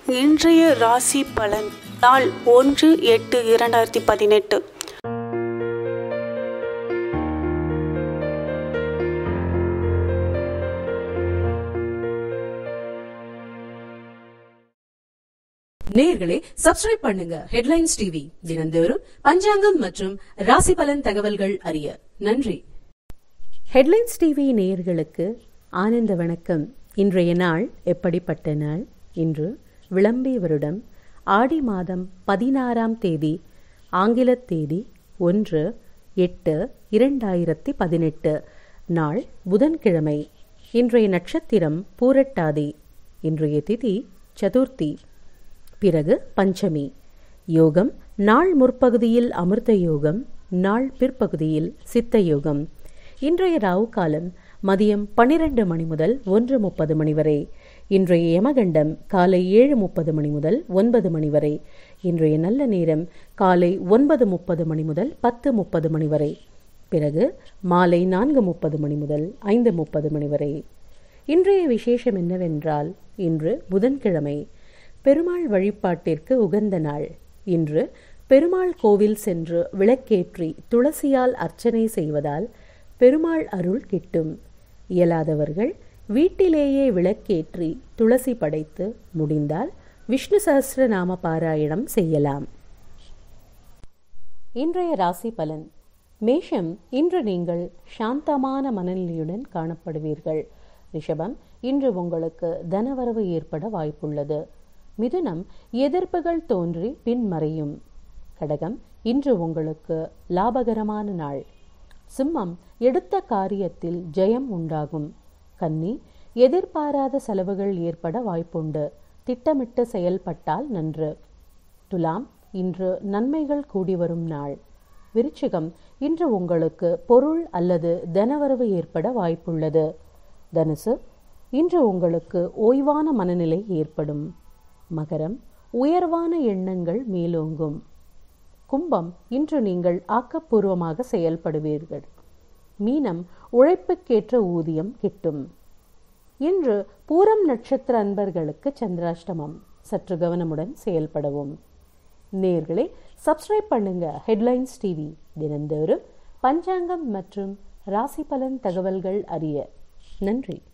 இன்றைய ராசி பலன் நாள் ஒன்று எட்டு இரண்டாயிரத்தி பதினெட்டு நேயர்களே சப்ஸ்கிரைப் பண்ணுங்க ஹெட்லைன்ஸ் டிவி தினந்தோறும் பஞ்சாங்கம் மற்றும் ராசி பலன் தகவல்கள் அறிய நன்றி ஹெட்லைன்ஸ் டிவி நேயர்களுக்கு ஆனந்த வணக்கம் இன்றைய நாள் எப்படிப்பட்ட நாள் இன்று விளம்பி வருடம் ஆடி மாதம் பதினாறாம் தேதி ஆங்கில தேதி ஒன்று எட்டு இரண்டாயிரத்தி பதினெட்டு நாள் புதன்கிழமை இன்றைய நட்சத்திரம் பூரட்டாதி இன்றைய திதி சதுர்த்தி பிறகு பஞ்சமி யோகம் நாள் முற்பகுதியில் அமிர்த யோகம் நாள் பிற்பகுதியில் சித்த யோகம் இன்றைய ராவு காலம் மதியம் பன்னிரண்டு மணி முதல் ஒன்று முப்பது மணி வரை இன்றைய யமகண்டம் காலை ஏழு முப்பது மணி முதல் ஒன்பது மணி வரை இன்றைய நல்ல நேரம் காலை ஒன்பது முப்பது மணி முதல் பத்து முப்பது மணி வரை பிறகு மாலை நான்கு முப்பது மணி முதல் ஐந்து முப்பது மணி வரை இன்றைய விசேஷம் என்னவென்றால் இன்று புதன்கிழமை பெருமாள் வழிபாட்டிற்கு உகந்த நாள் இன்று பெருமாள் கோவில் சென்று விளக்கேற்றி துளசியால் அர்ச்சனை செய்வதால் பெருமாள் அருள் கிட்டும் இயலாதவர்கள் வீட்டிலேயே விளக்கேற்றி துளசி படைத்து முடிந்தால் விஷ்ணு சஹஸ்ரநாம பாராயணம் செய்யலாம் இன்றைய ராசி பலன் மேஷம் இன்று நீங்கள் சாந்தமான மனநிலையுடன் காணப்படுவீர்கள் ரிஷபம் இன்று உங்களுக்கு தனவரவு ஏற்பட வாய்ப்புள்ளது மிதுனம் எதிர்ப்புகள் தோன்றி பின்மறையும் கடகம் இன்று உங்களுக்கு லாபகரமான நாள் சிம்மம் எடுத்த காரியத்தில் ஜெயம் உண்டாகும் கன்னி எதிர்பாராத செலவுகள் ஏற்பட வாய்ப்புண்டு திட்டமிட்டு செயல்பட்டால் நன்று துலாம் இன்று நன்மைகள் கூடி வரும் நாள் விருச்சிகம் இன்று உங்களுக்கு பொருள் அல்லது தனவரவு ஏற்பட வாய்ப்புள்ளது தனுசு இன்று உங்களுக்கு ஓய்வான மனநிலை ஏற்படும் மகரம் உயர்வான எண்ணங்கள் மேலோங்கும் கும்பம் இன்று நீங்கள் ஆக்கப்பூர்வமாக செயல்படுவீர்கள் மீனம் உழைப்புக்கேற்ற ஊதியம் கிட்டும் இன்று பூரம் நட்சத்திர அன்பர்களுக்கு சந்திராஷ்டமம் சற்று கவனமுடன் செயல்படவும் நேர்களே சப்ஸ்கிரைப் பண்ணுங்க ஹெட்லைன்ஸ் டிவி தினந்தோறும் பஞ்சாங்கம் மற்றும் ராசி பலன் தகவல்கள் அறிய நன்றி